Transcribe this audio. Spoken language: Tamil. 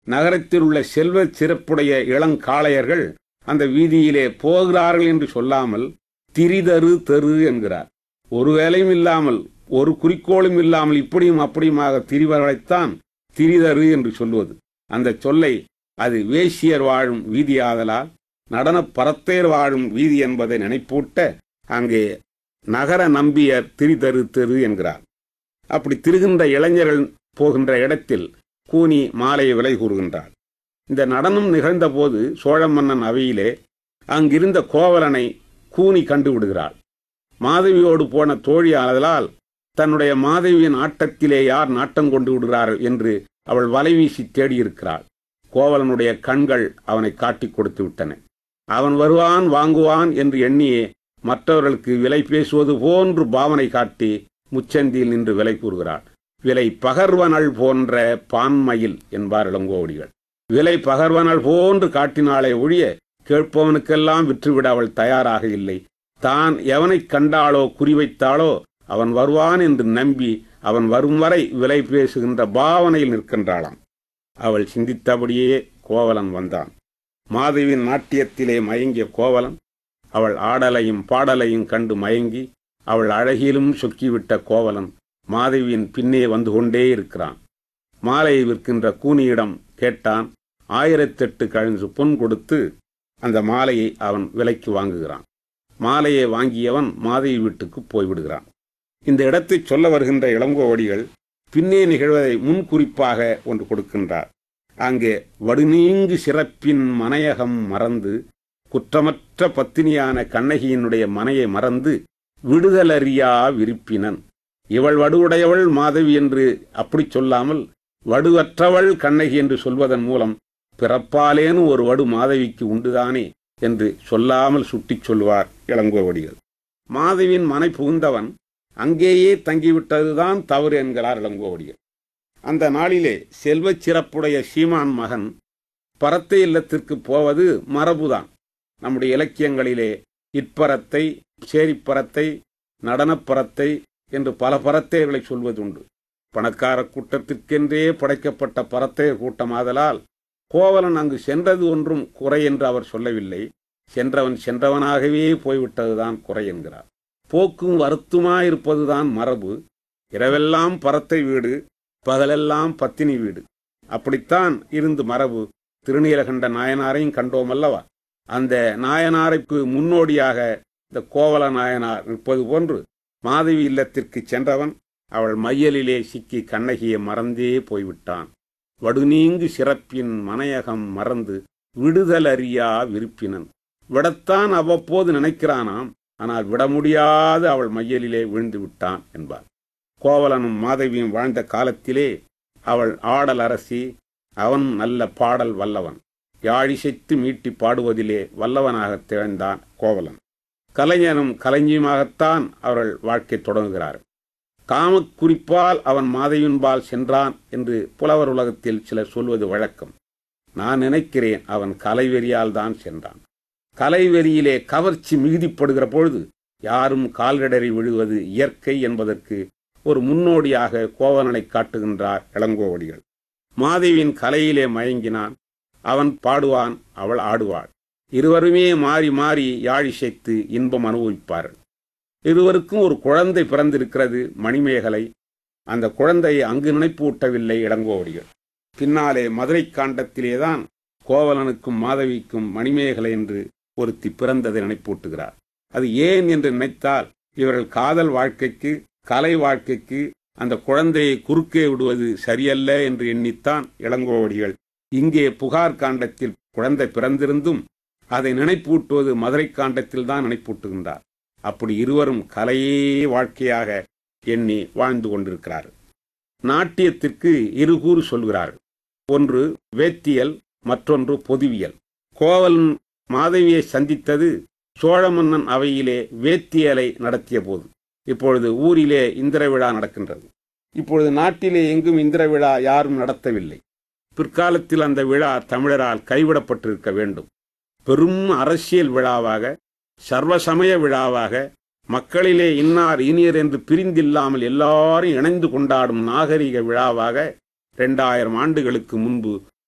நகரத்தில் உள்ள செல்வ சிறப்புடைய இளங்காளையர்கள் அந்த வீதியிலே போகிறார்கள் என்று சொல்லாமல் திரிதரு தெரு என்கிறார் ஒரு வேலையும் இல்லாமல் ஒரு குறிக்கோளும் இல்லாமல் இப்படியும் அப்படியுமாக திரிவர்களைத்தான் திரிதரு என்று சொல்வது அந்த சொல்லை அது வேசியர் வாழும் வீதியாதலால் நடனப் பரத்தேர் வாழும் வீதி என்பதை நினைப்பூட்ட அங்கே நகர நம்பியர் திரிதரு தெரு என்கிறார் அப்படி திருகின்ற இளைஞர்கள் போகின்ற இடத்தில் கூனி மாலையை விலை கூறுகின்றார் இந்த நடனம் நிகழ்ந்தபோது சோழ மன்னன் அவையிலே அங்கிருந்த கோவலனை கூனி கண்டுவிடுகிறாள் மாதவியோடு போன தோழி ஆனதலால் தன்னுடைய மாதவியின் ஆட்டத்திலே யார் நாட்டம் கொண்டு விடுகிறார்கள் என்று அவள் வலைவீசி தேடியிருக்கிறாள் கோவலனுடைய கண்கள் அவனை காட்டிக் கொடுத்து விட்டன அவன் வருவான் வாங்குவான் என்று எண்ணியே மற்றவர்களுக்கு விலை பேசுவது போன்று பாவனை காட்டி முச்சந்தியில் நின்று விலை கூறுகிறாள் விலை பகர்வனள் போன்ற பான்மையில் என்பார் இளங்கோவடிகள் விலை பகர்வனள் போன்று காட்டினாலே ஒழிய கேட்பவனுக்கெல்லாம் விற்றுவிட அவள் தயாராக இல்லை தான் எவனைக் கண்டாளோ குறிவைத்தாளோ அவன் வருவான் என்று நம்பி அவன் வரும் வரை விலை பேசுகின்ற பாவனையில் நிற்கின்றாளாம் அவள் சிந்தித்தபடியே கோவலன் வந்தான் மாதவியின் நாட்டியத்திலே மயங்கிய கோவலன் அவள் ஆடலையும் பாடலையும் கண்டு மயங்கி அவள் அழகிலும் சொக்கிவிட்ட கோவலன் மாதவியின் பின்னே வந்து கொண்டே இருக்கிறான் மாலையை விற்கின்ற கூனியிடம் கேட்டான் ஆயிரத்தெட்டு கழிஞ்சு பொன் கொடுத்து அந்த மாலையை அவன் விலைக்கு வாங்குகிறான் மாலையை வாங்கியவன் மாதவி வீட்டுக்கு போய்விடுகிறான் இந்த இடத்தை சொல்ல வருகின்ற இளங்கோவடிகள் பின்னே நிகழ்வதை முன்குறிப்பாக ஒன்று கொடுக்கின்றார் அங்கே வடுநீங்கு சிறப்பின் மனையகம் மறந்து குற்றமற்ற பத்தினியான கண்ணகியினுடைய மனையை மறந்து விடுதலறியா விருப்பினன் இவள் வடுவுடையவள் மாதவி என்று அப்படி சொல்லாமல் வடுவற்றவள் கண்ணகி என்று சொல்வதன் மூலம் பிறப்பாலேனும் ஒரு வடு மாதவிக்கு உண்டுதானே என்று சொல்லாமல் சுட்டிச் சொல்வார் இளங்கோவடிகள் மாதவியின் மனை புகுந்தவன் அங்கேயே தங்கிவிட்டதுதான் தவறு என்கிறார் இளங்கோவடிகள் அந்த நாளிலே செல்வச் சிறப்புடைய சீமான் மகன் பரத்தை இல்லத்திற்கு போவது மரபுதான் நம்முடைய இலக்கியங்களிலே இற்பரத்தை சேரிப்பரத்தை நடனப்பரத்தை என்று பல பரத்தையர்களை சொல்வதுண்டு பணக்கார கூட்டத்திற்கென்றே படைக்கப்பட்ட பரத்தைய கூட்டமாதலால் கோவலன் அங்கு சென்றது ஒன்றும் குறை என்று அவர் சொல்லவில்லை சென்றவன் சென்றவனாகவே போய்விட்டதுதான் குறை என்கிறார் போக்கும் வருத்துமாயிருப்பதுதான் மரபு இரவெல்லாம் பரத்தை வீடு பகலெல்லாம் பத்தினி வீடு அப்படித்தான் இருந்து மரபு திருநீலகண்ட நாயனாரையும் கண்டோம் அல்லவா அந்த நாயனாருக்கு முன்னோடியாக இந்த கோவல நாயனார் நிற்பது போன்று மாதவி இல்லத்திற்கு சென்றவன் அவள் மையலிலே சிக்கி கண்ணகியை மறந்தே போய்விட்டான் வடுநீங்கு சிறப்பின் மனையகம் மறந்து விடுதல் அறியா விருப்பினன் விடத்தான் அவ்வப்போது நினைக்கிறானாம் ஆனால் விட முடியாது அவள் மையலிலே விழுந்து விட்டான் என்பார் கோவலனும் மாதவியும் வாழ்ந்த காலத்திலே அவள் ஆடல் அரசி அவன் நல்ல பாடல் வல்லவன் யாழிசைத்து மீட்டி பாடுவதிலே வல்லவனாகத் திகழ்ந்தான் கோவலன் கலைஞனும் கலைஞியுமாகத்தான் அவர்கள் வாழ்க்கை தொடங்குகிறார்கள் காமக் குறிப்பால் அவன் மாதையுன்பால் சென்றான் என்று புலவர் உலகத்தில் சிலர் சொல்வது வழக்கம் நான் நினைக்கிறேன் அவன் கலைவெறியால் தான் சென்றான் கலைவெறியிலே கவர்ச்சி மிகுதிப்படுகிற பொழுது யாரும் கால்கடறி விழுவது இயற்கை என்பதற்கு ஒரு முன்னோடியாக கோவலனை காட்டுகின்றார் இளங்கோவடிகள் மாதவியின் கலையிலே மயங்கினான் அவன் பாடுவான் அவள் ஆடுவாள் இருவருமே மாறி மாறி யாழிசைத்து இன்பம் அனுபவிப்பார்கள் இருவருக்கும் ஒரு குழந்தை பிறந்திருக்கிறது மணிமேகலை அந்த குழந்தையை அங்கு நினைப்பூட்டவில்லை இளங்கோவடிகள் பின்னாலே மதுரை காண்டத்திலேதான் கோவலனுக்கும் மாதவிக்கும் மணிமேகலை என்று ஒருத்தி பிறந்ததை நினைப்பூட்டுகிறார் அது ஏன் என்று நினைத்தால் இவர்கள் காதல் வாழ்க்கைக்கு கலை வாழ்க்கைக்கு அந்த குழந்தையை குறுக்கே விடுவது சரியல்ல என்று எண்ணித்தான் இளங்கோவடிகள் இங்கே புகார் காண்டத்தில் குழந்தை பிறந்திருந்தும் அதை நினைப்பூட்டுவது மதுரை காண்டத்தில் தான் நினைப்பூட்டுகின்றார் அப்படி இருவரும் கலையே வாழ்க்கையாக எண்ணி வாழ்ந்து கொண்டிருக்கிறார்கள் நாட்டியத்திற்கு இருகூறு சொல்கிறார்கள் ஒன்று வேத்தியல் மற்றொன்று பொதுவியல் கோவலன் மாதவியை சந்தித்தது சோழ மன்னன் அவையிலே வேத்தியலை நடத்திய போது இப்பொழுது ஊரிலே இந்திர விழா நடக்கின்றது இப்பொழுது நாட்டிலே எங்கும் இந்திர விழா யாரும் நடத்தவில்லை பிற்காலத்தில் அந்த விழா தமிழரால் கைவிடப்பட்டிருக்க வேண்டும் பெரும் அரசியல் விழாவாக சர்வசமய விழாவாக மக்களிலே இன்னார் இனியர் என்று பிரிந்தில்லாமல் எல்லாரும் இணைந்து கொண்டாடும் நாகரிக விழாவாக இரண்டாயிரம் ஆண்டுகளுக்கு முன்பு